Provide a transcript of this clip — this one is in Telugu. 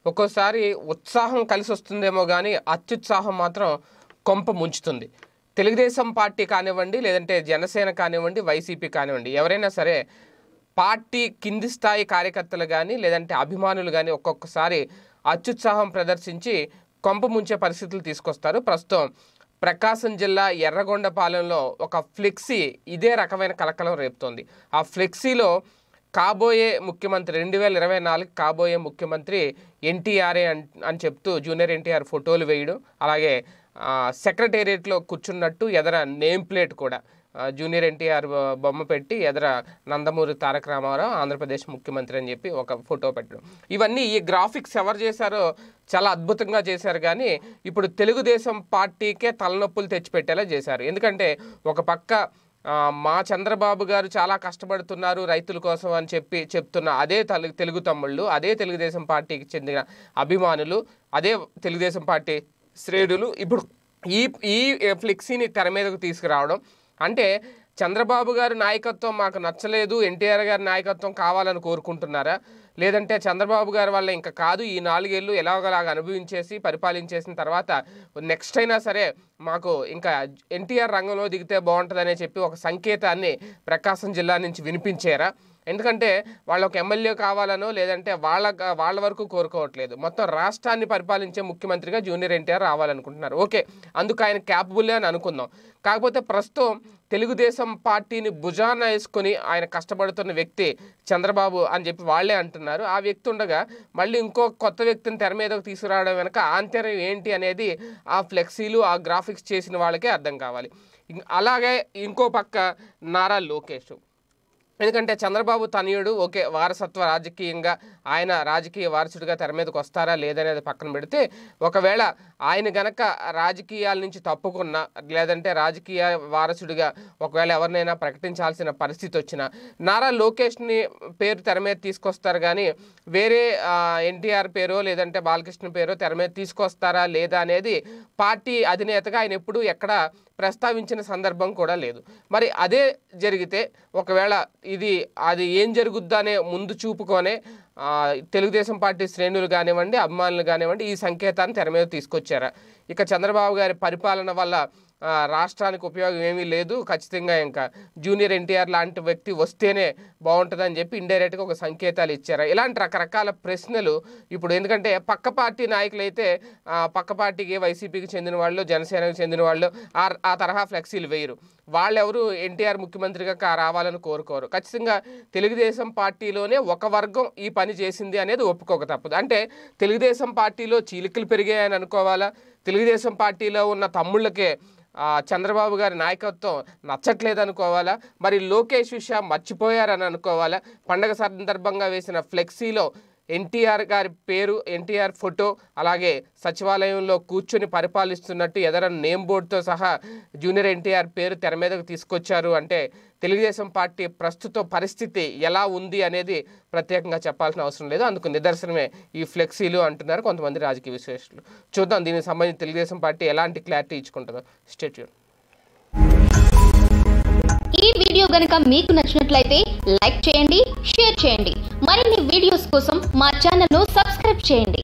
ఒక్కోసారి ఉత్సాహం కలిసి వస్తుందేమో కానీ అత్యుత్సాహం మాత్రం కొంప ముంచుతుంది తెలుగుదేశం పార్టీ కానివ్వండి లేదంటే జనసేన కానివ్వండి వైసీపీ కానివ్వండి ఎవరైనా సరే పార్టీ కింది స్థాయి కార్యకర్తలు కానీ లేదంటే అభిమానులు కానీ ఒక్కొక్కసారి అత్యుత్సాహం ప్రదర్శించి కొంప ముంచే పరిస్థితులు తీసుకొస్తారు ప్రస్తుతం ప్రకాశం జిల్లా ఎర్రగొండపాలెంలో ఒక ఫ్లెక్సీ ఇదే రకమైన కలకలం రేపుతోంది ఆ ఫ్లెక్సీలో కాబోయే ముఖ్యమంత్రి రెండు వేల ఇరవై నాలుగు కాబోయే ముఖ్యమంత్రి ఎన్టీఆర్ఏ అని అని చెప్తూ జూనియర్ ఎన్టీఆర్ ఫోటోలు వేయడం అలాగే సెక్రటేరియట్లో కూర్చున్నట్టు ఎదర నేమ్ ప్లేట్ కూడా ఆ, జూనియర్ ఎన్టీఆర్ బొ- బొమ్మ పెట్టి ఎదర నందమూరి తారక రామారావు ఆంధ్రప్రదేశ్ ముఖ్యమంత్రి అని చెప్పి ఒక ఫోటో పెట్టడం ఇవన్నీ ఈ గ్రాఫిక్స్ ఎవరు చేశారో చాలా అద్భుతంగా చేశారు కానీ ఇప్పుడు తెలుగుదేశం పార్టీకే తలనొప్పులు తెచ్చిపెట్టేలా చేశారు ఎందుకంటే ఒక పక్క ఆ, మా చంద్రబాబు గారు చాలా కష్టపడుతున్నారు రైతుల కోసం అని చెప్పి చెప్తున్న అదే తెలుగు తెలుగు తమ్ముళ్ళు అదే తెలుగుదేశం పార్టీకి చెందిన అభిమానులు అదే తెలుగుదేశం పార్టీ శ్రేణులు ఇప్పుడు ఈ ఈ ఫ్లెక్సీని తెర మీదకు తీసుకురావడం అంటే చంద్రబాబు గారి నాయకత్వం మాకు నచ్చలేదు ఎన్టీఆర్ గారి నాయకత్వం కావాలని కోరుకుంటున్నారా లేదంటే చంద్రబాబు గారి వల్ల ఇంకా కాదు ఈ నాలుగేళ్ళు ఎలాగోలాగా అనుభవించేసి పరిపాలించేసిన తర్వాత నెక్స్ట్ అయినా సరే మాకు ఇంకా ఎన్టీఆర్ రంగంలో దిగితే బాగుంటుందనే చెప్పి ఒక సంకేతాన్ని ప్రకాశం జిల్లా నుంచి వినిపించారా ఎందుకంటే వాళ్ళ ఒక ఎమ్మెల్యే కావాలనో లేదంటే వాళ్ళ వాళ్ళ వరకు కోరుకోవట్లేదు మొత్తం రాష్ట్రాన్ని పరిపాలించే ముఖ్యమంత్రిగా జూనియర్ ఎన్టీఆర్ రావాలనుకుంటున్నారు ఓకే అందుకు ఆయన క్యాపబుల్ అని అనుకుందాం కాకపోతే ప్రస్తుతం తెలుగుదేశం పార్టీని భుజాన వేసుకొని ఆయన కష్టపడుతున్న వ్యక్తి చంద్రబాబు అని చెప్పి వాళ్ళే అంటున్నారు ఆ వ్యక్తి ఉండగా మళ్ళీ ఇంకో కొత్త వ్యక్తిని తెర మీదకు తీసుకురావడం వెనక ఆంతర్యం ఏంటి అనేది ఆ ఫ్లెక్సీలు ఆ గ్రాఫిక్స్ చేసిన వాళ్ళకే అర్థం కావాలి ఇం- అలాగే ఇంకో పక్క నారా లోకేష్ ఎందుకంటే చంద్రబాబు తనయుడు ఓకే వారసత్వ రాజకీయంగా ఆయన రాజకీయ వారసుడిగా తెర మీదకి వస్తారా లేదనేది పక్కన పెడితే ఒకవేళ ఆయన గనక రాజకీయాల నుంచి తప్పుకున్నా లేదంటే రాజకీయ వారసుడిగా ఒకవేళ ఎవరినైనా ప్రకటించాల్సిన పరిస్థితి వచ్చినా నారా లోకేష్ని పేరు తెర మీద తీసుకొస్తారు కానీ వేరే ఎన్టీఆర్ పేరో లేదంటే బాలకృష్ణ పేరో తెర మీద తీసుకొస్తారా లేదా అనేది పార్టీ అధినేతగా ఆయన ఎప్పుడూ ఎక్కడ ప్రస్తావించిన సందర్భం కూడా లేదు మరి అదే జరిగితే ఒకవేళ ఇది అది ఏం జరుగుద్దనే ముందు చూపుకొనే ఆ, తెలుగుదేశం పార్టీ శ్రేణులు కానివ్వండి అభిమానులు కానివ్వండి ఈ సంకేతాన్ని తెర మీద తీసుకొచ్చారా ఇక చంద్రబాబు గారి పరిపాలన వల్ల ఆ, రాష్ట్రానికి ఉపయోగం ఏమీ లేదు ఖచ్చితంగా ఇంకా జూనియర్ ఎన్టీఆర్ లాంటి వ్యక్తి వస్తేనే బాగుంటుందని చెప్పి ఇండైరెక్ట్గా ఒక సంకేతాలు ఇచ్చారు ఇలాంటి రకరకాల ప్రశ్నలు ఇప్పుడు ఎందుకంటే పక్క పార్టీ నాయకులు అయితే ఆ, పక్క పార్టీకి వైసీపీకి చెందిన వాళ్ళు జనసేనకు చెందిన వాళ్ళు ఆ ఆ తరహా ఫ్లెక్సీలు వేయరు వాళ్ళెవరు ఎన్టీఆర్ ముఖ్యమంత్రిగా కా- రావాలని కోరుకోరు ఖచ్చితంగా తెలుగుదేశం పార్టీలోనే ఒక వర్గం ఈ పని చేసింది అనేది ఒప్పుకోక తప్పదు అంటే తెలుగుదేశం పార్టీలో చీలికలు పెరిగాయని అనుకోవాలా తెలుగుదేశం పార్టీలో ఉన్న తమ్ముళ్ళకే ఆ, చంద్రబాబు గారి నాయకత్వం నచ్చట్లేదు అనుకోవాలా మరి లోకేష్ విషయం మర్చిపోయారని అనుకోవాలా పండగ సందర్భంగా వేసిన ఫ్లెక్సీలో ఎన్టీఆర్ గారి పేరు ఎన్టీఆర్ ఫోటో అలాగే సచివాలయంలో కూర్చొని పరిపాలిస్తున్నట్టు ఎదర నేమ్ బోర్డుతో సహా జూనియర్ ఎన్టీఆర్ పేరు తెర మీదకు తీసుకొచ్చారు అంటే తెలుగుదేశం పార్టీ ప్రస్తుత పరిస్థితి ఎలా ఉంది అనేది ప్రత్యేకంగా చెప్పాల్సిన అవసరం లేదు అందుకు నిదర్శనమే ఈ ఫ్లెక్సీలు అంటున్నారు కొంతమంది రాజకీయ విశ్లేషకులు చూద్దాం దీనికి సంబంధించి తెలుగుదేశం పార్టీ ఎలాంటి క్లారిటీ ఇచ్చుకుంటుందో స్టేట్యూన్ ఈ వీడియో గనుక మీకు నచ్చినట్లయితే లైక్ చేయండి షేర్ చేయండి మరిన్ని వీడియోస్ కోసం మా ఛానల్ను సబ్స్క్రైబ్ చేయండి